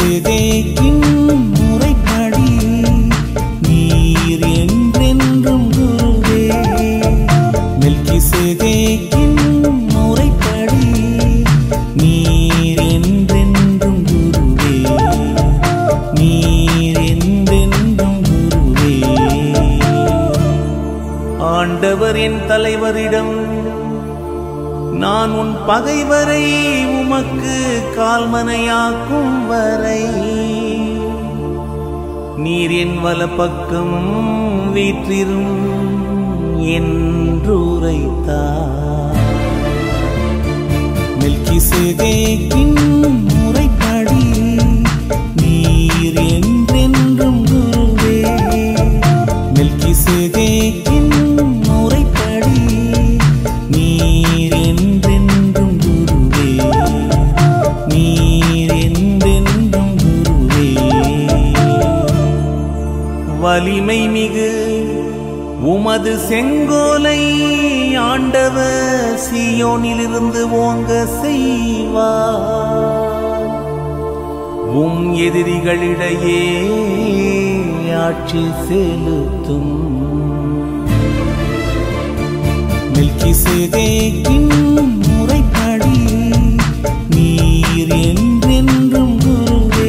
மெல்கிசேதேக்கின் முறைப்படி நீர் என்றென்றும் குருவே மெல்கிசேதேக்கின் முறைப்படி நீர் என்றென்றும் குருவே நீர் என்றென்றும் குருவே ஆண்டவர் என் தலைவரிடம் நான் உன் பகைவரை உமக்கு கால்மனையாக்கும் வரை நீர் என் வலப்பக்கம் வீற்றிரும் என்றுரைத்தார் மெல்கிசேதேக்கின் முறைப்படி நீர் என்றென்றும் குருவே மெல்கிசேதேக்கின் முறைப்படி நீர் என்றென்றும் குருவே நீர் என்றென்றும் குருவே வலிமை மிகு உமது செங்கோலை ஆண்டவர் சியோனிலிருந்து ஓங்க செய்வார் உம் எதிரிகளிடையே ஆட்சி செலுத்தும் மெல்கிசேதேக்கின் முறைப்படி நீர் என்றென்றும் குருவே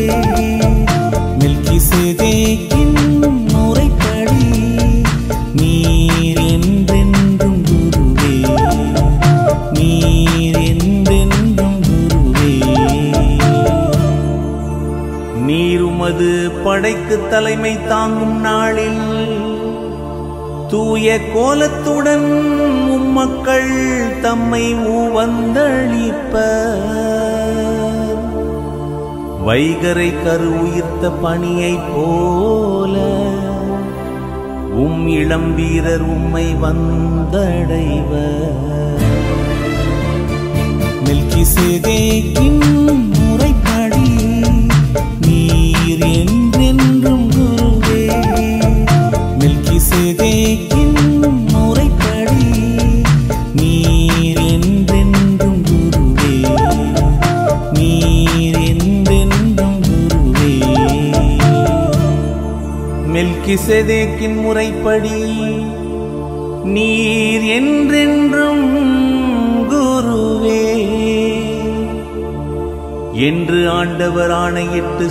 மெல்கிசேதேக்கின் முறைப்படி நீர் என்றென்றும் குருவே நீர் என்றென்றும் குருவே நீர் உமது படைக்கு தலைமை தாங்கும் நாளில் தூய கோலத்துடன் உம்மக்கள் தம்மை ஊவந்தளிப்ப வைகரை கரு உயிர்த்த பணியைப் போல உம் இளம் வீரர் உம்மை வந்தடைவர் மெல்கிசேதேக்கின் முறைப்படி நீர் என்றென்றும் குருவே மெல்கிசேதேக்கின் முறைப்படி நீர் என்றென்றும் குருவே நீர் என்றென்றும் குருவே மெல்கிசேதேக்கின் முறைப்படி நீர் என்றென்றும் குருவே என்று ஆண்டவர் ஆணையிட்டு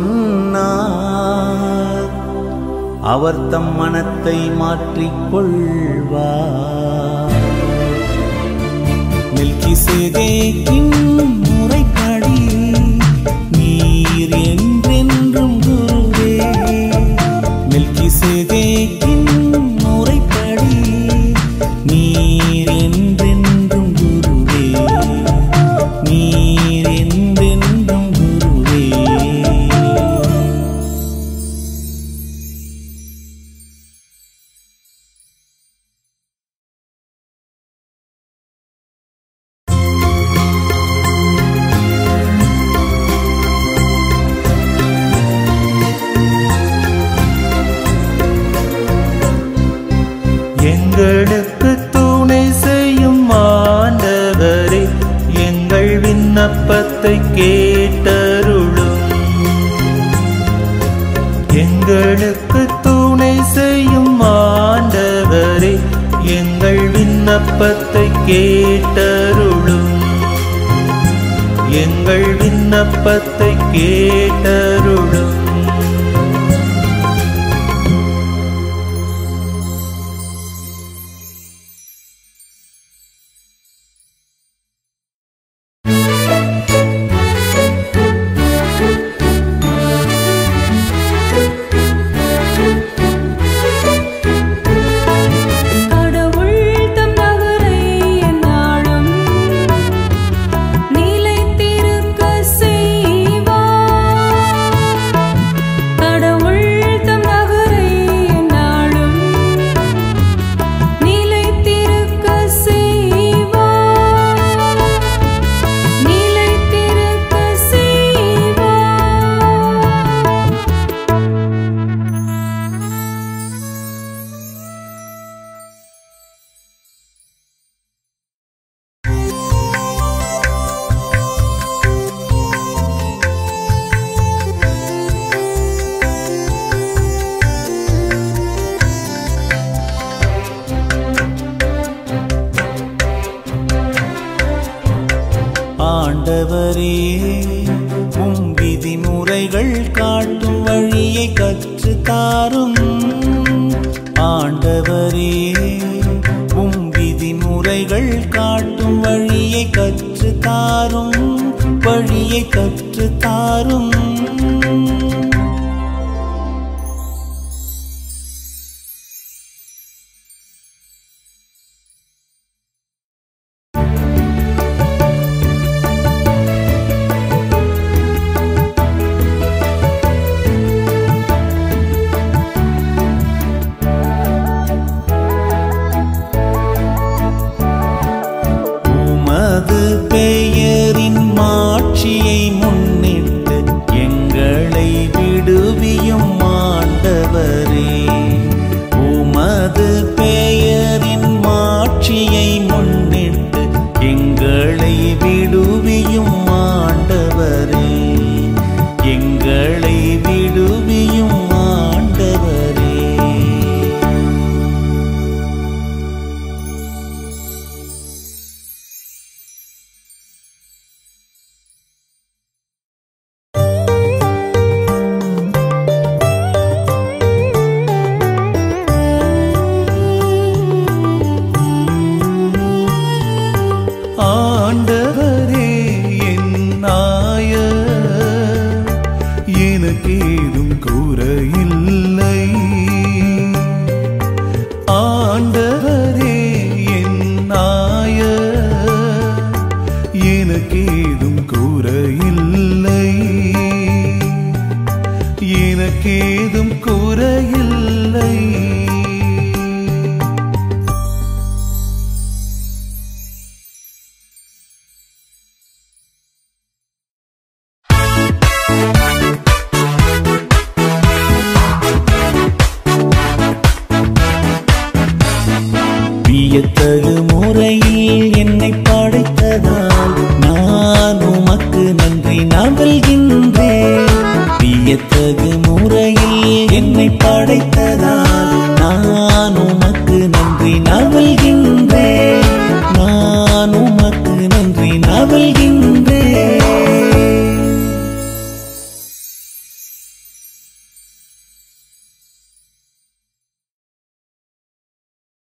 சொன்னார் அவர் தம் மனத்தை மாற்றிக் கொள்வார் மெல்கிசேதேக்கின் முறைப்படி நீர் என்றென்றும் குருவே மெல்கிசேதேக்கின் முறைப்படி நீர் என்றென்றும் குருவே நீர் என்றென்றும் குருவே எங்களுக்கு துணை செய்யும் ஆண்டவரே எங்கள் விண்ணப்பத்தை கேட்டருளும் எங்களுக்கு துணை செய்யும் ஆண்டவரே எங்கள் விண்ணப்பத்தை கேட்டருளும் எங்கள் விண்ணப்பத்தை கேட்டருளும் கடவுள் தம் நகரை எந்நாளும் நிலைத்திருக்க செய்வார் தொழுகையை கற்று தாரும் உமது பெயரின் மாட்சியை முன்னிட்டு எங்களை விடுவியும் ஆண்டவரே உமது பெயரின் மாட்சியை முன்னிட்டு எங்களை விடுவியும் ஆண்டவரே எங்களை விடுவியும் ஆண்டவரே ஆண்டவரே என் நாய எனக்கேதும் குறையில்லை ஆண்டவரே என் நாய எனக்கேதும் குறையில்லை எனக்கேதும் குறையில்லை